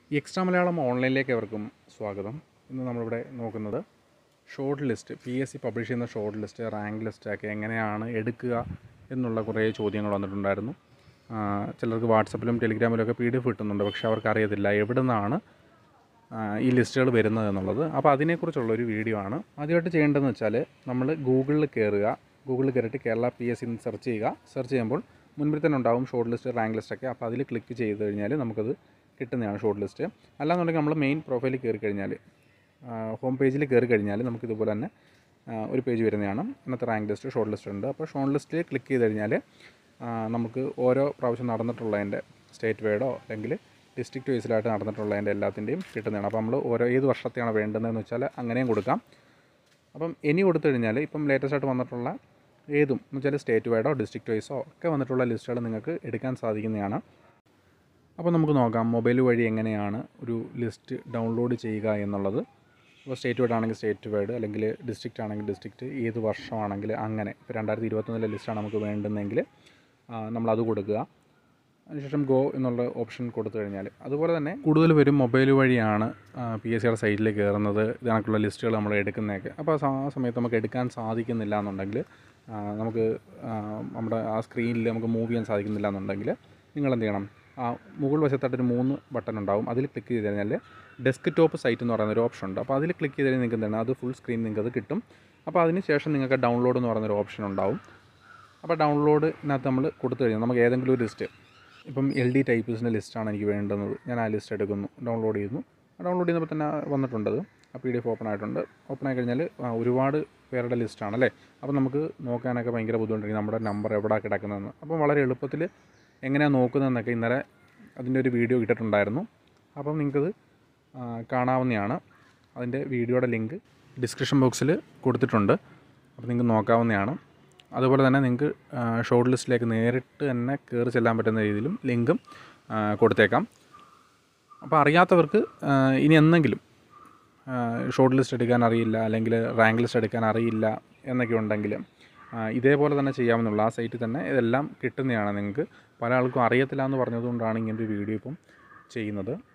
ഈ എക്സ്ട്രാ മലയാളം ഓൺലൈനിലേക്ക് അവർക്കും സ്വാഗതം ഇന്ന് നമ്മളിവിടെ നോക്കുന്നത് short list P S C publish ചെയ്യുന്ന ഷോർട്ട് ലിസ്റ്റ് റാങ്ക് ലിസ്റ്റ് ഒക്കെ എങ്ങനെയാണ് എടുക്കുക എന്നുള്ള കുറേ ചോദ്യങ്ങൾ വന്നിട്ടുണ്ടായിരുന്നു ആ, ചിലർക്ക് വാട്സപ്പിലും ടെലിഗ്രാമിലും ഒക്കെ പി ഡി എഫ് കിട്ടുന്നുണ്ട് പക്ഷേ അവർക്ക് അറിയത്തില്ല എവിടെ നിന്നാണ് ആ, ഈ ലിസ്റ്റുകൾ വരുന്നത് എന്നുള്ളത് അപ്പോൾ അതിനെക്കുറിച്ചുള്ള ഒരു വീഡിയോ ആണ് ആദ്യമായിട്ട് ചെയ്യേണ്ടതെന്ന് വെച്ചാൽ നമ്മൾ ഗൂഗിളിൽ കയറുക ഗൂഗിളിൽ കയറിയിട്ട് Kerala P S C search ചെയ്യുക സെർച്ച് ചെയ്യുമ്പോൾ മുൻപിൽ തന്നെ ഉണ്ടാവും ഷോർട്ട് ലിസ്റ്റ് റാങ്ക് ലിസ്റ്റ് ഒക്കെ അപ്പോൾ അതിൽ ക്ലിക്ക് ചെയ്ത് കഴിഞ്ഞാൽ നമുക്കത് കിട്ടുന്നതാണ് ഷോർട്ട് ലിസ്റ്റ് അല്ലാന്നുണ്ടെങ്കിൽ നമ്മൾ മെയിൻ പ്രൊഫൈലിൽ കയറി കഴിഞ്ഞാൽ ഹോം പേജിൽ കയറി കഴിഞ്ഞാൽ നമുക്ക് ഇതുപോലെ തന്നെ ആ, ഒരു പേജ് വരുന്നതാണ് ഇന്നത്തെ റാങ്ക് ലിസ്റ്റ് ഷോർട്ട് ലിസ്റ്റ് ഉണ്ട് അപ്പോൾ ഷോർട്ട് ലിസ്റ്റിൽ ക്ലിക്ക് ചെയ്ത് കഴിഞ്ഞാൽ ആ, നമുക്ക് ഓരോ പ്രാവശ്യം നടന്നിട്ടുള്ളതിൻ്റെ സ്റ്റേറ്റ് വൈഡോ അല്ലെങ്കിൽ ഡിസ്ട്രിക്റ്റ് വൈസിലായിട്ട് നടന്നിട്ടുള്ളതിൻ്റെ എല്ലാത്തിൻ്റെയും കിട്ടുന്നതാണ് അപ്പോൾ നമ്മൾ ഓരോ ഏത് വർഷത്തെയാണ് വേണ്ടതെന്ന് വെച്ചാൽ അങ്ങനെയും കൊടുക്കാം അപ്പം ഇനി കൊടുത്തു കഴിഞ്ഞാൽ ഇപ്പം ലേറ്റസ്റ്റ് ആയിട്ട് വന്നിട്ടുള്ള ഏതും എന്ന് വെച്ചാൽ സ്റ്റേറ്റ് വൈഡോ ഡിസ്ട്രിക്റ്റ് വൈസോ ഒക്കെ വന്നിട്ടുള്ള ലിസ്റ്റുകൾ നിങ്ങൾക്ക് എടുക്കാൻ സാധിക്കുന്നതാണ് അപ്പോൾ നമുക്ക് നോക്കാം മൊബൈൽ വഴി എങ്ങനെയാണ് ഒരു ലിസ്റ്റ് ഡൗൺലോഡ് ചെയ്യുക എന്നുള്ളത് ഇപ്പോൾ സ്റ്റേറ്റ് വൈഡ് ആണെങ്കിൽ സ്റ്റേറ്റ് വൈഡ് അല്ലെങ്കിൽ ഡിസ്ട്രിക്റ്റ് ആണെങ്കിൽ ഡിസ്ട്രിക്റ്റ് ഏത് വർഷമാണെങ്കിൽ അങ്ങനെ ഇപ്പോൾ രണ്ടായിരത്തി ഇരുപത്തൊന്നിലെ ലിസ്റ്റാണ് നമുക്ക് വേണ്ടുന്നതെങ്കിൽ ആ, നമ്മളത് കൊടുക്കുക അതിനുശേഷം ഗോ എന്നുള്ള ഓപ്ഷൻ കൊടുത്തു കഴിഞ്ഞാൽ അതുപോലെ തന്നെ കൂടുതൽ പേരും മൊബൈൽ വഴിയാണ് പി എസ് സിയുടെ സൈറ്റിൽ കയറുന്നത് ഇതിനൊക്കെയുള്ള ലിസ്റ്റുകൾ നമ്മൾ എടുക്കുന്നതൊക്കെ അപ്പോൾ ആ സ- ആ സമയത്ത് നമുക്ക് എടുക്കാൻ സാധിക്കുന്നില്ല എന്നുണ്ടെങ്കിൽ ആ, നമുക്ക് ആ, നമ്മുടെ ആ സ്ക്രീനിൽ നമുക്ക് മൂവ് ചെയ്യാൻ സാധിക്കുന്നില്ല എന്നുണ്ടെങ്കിൽ നിങ്ങൾ എന്ത് ചെയ്യണം ആ മുകൾ വശത്തായിട്ട് ഒരു മൂന്ന് ബട്ടൺ ഉണ്ടാവും അതിൽ ക്ലിക്ക് ചെയ്ത് കഴിഞ്ഞാൽ ഡെസ്ക് ടോപ്പ് സൈറ്റ് എന്ന് പറയുന്ന ഒരു ഓപ്ഷൻ ഉണ്ട് അപ്പോൾ അതിൽ ക്ലിക്ക് ചെയ്ത് കഴിഞ്ഞാൽ നിങ്ങൾക്ക് എന്താണ് അത് ഫുൾ സ്ക്രീൻ നിങ്ങൾക്ക് അത് കിട്ടും അപ്പോൾ അതിന് ശേഷം നിങ്ങൾക്ക് ഡൗൺലോഡ് എന്ന് പറയുന്നൊരു ഓപ്ഷൻ ഉണ്ടാവും അപ്പോൾ ഡൗൺലോഡിനകത്ത് നമ്മൾ കൊടുത്തു കഴിഞ്ഞാൽ നമുക്ക് ഏതെങ്കിലും ഒരു ലിസ്റ്റ് ഇപ്പം എൽ ഡി ടൈപ്പ്സിൻ്റെ ലിസ്റ്റാണ് എനിക്ക് വേണ്ടുന്നത് ഞാൻ ആ ലിസ്റ്റ് എടുക്കുന്നു ഡൗൺലോഡ് ചെയ്യുന്നു ഡൗൺലോഡ് ചെയ്യുന്നപ്പോൾ തന്നെ വന്നിട്ടുണ്ട് അത് ആ പി ഡി എഫ് ഓപ്പൺ ആയിട്ടുണ്ട് ഓപ്പൺ ആയി കഴിഞ്ഞാൽ ആ, ഒരുപാട് പേരുടെ ലിസ്റ്റാണ് അല്ലേ അപ്പോൾ നമുക്ക് നോക്കാനൊക്കെ ഭയങ്കര ബുദ്ധിമുട്ടായിരിക്കും നമ്മുടെ നമ്പർ എവിടെ കിടക്കുന്നതെന്ന് അപ്പോൾ വളരെ എളുപ്പത്തിൽ എങ്ങനെയാണ് നോക്കുന്നതെന്നൊക്കെ ഇന്നലെ അതിൻ്റെ ഒരു വീഡിയോ ഇട്ടിട്ടുണ്ടായിരുന്നു അപ്പം നിങ്ങൾക്കത് ആ, കാണാവുന്നതാണ് അതിൻ്റെ വീഡിയോയുടെ ലിങ്ക് ഡിസ്ക്രിപ്ഷൻ ബോക്സിൽ കൊടുത്തിട്ടുണ്ട് അപ്പോൾ നിങ്ങൾക്ക് നോക്കാവുന്നതാണ് അതുപോലെ തന്നെ നിങ്ങൾക്ക് ഷോർട്ട് ലിസ്റ്റിലേക്ക് നേരിട്ട് തന്നെ കയറി ചെല്ലാൻ പറ്റുന്ന രീതിയിലും ലിങ്കും ആ, കൊടുത്തേക്കാം അപ്പോൾ അറിയാത്തവർക്ക് ആ, ഇനി എന്തെങ്കിലും ഷോർട്ട് ലിസ്റ്റ് എടുക്കാൻ അറിയില്ല അല്ലെങ്കിൽ റാങ്ക് ലിസ്റ്റ് എടുക്കാൻ അറിയില്ല എന്നൊക്കെ ഉണ്ടെങ്കിൽ ആ, ഇതേപോലെ തന്നെ ചെയ്യാമെന്നുള്ള ആ സൈറ്റിൽ തന്നെ ഇതെല്ലാം കിട്ടുന്നതാണ് നിങ്ങൾക്ക് പല ആൾക്കും അറിയത്തില്ല എന്ന് പറഞ്ഞതുകൊണ്ടാണ് ഇങ്ങനൊരു വീഡിയോ ഇപ്പം ചെയ്യുന്നത്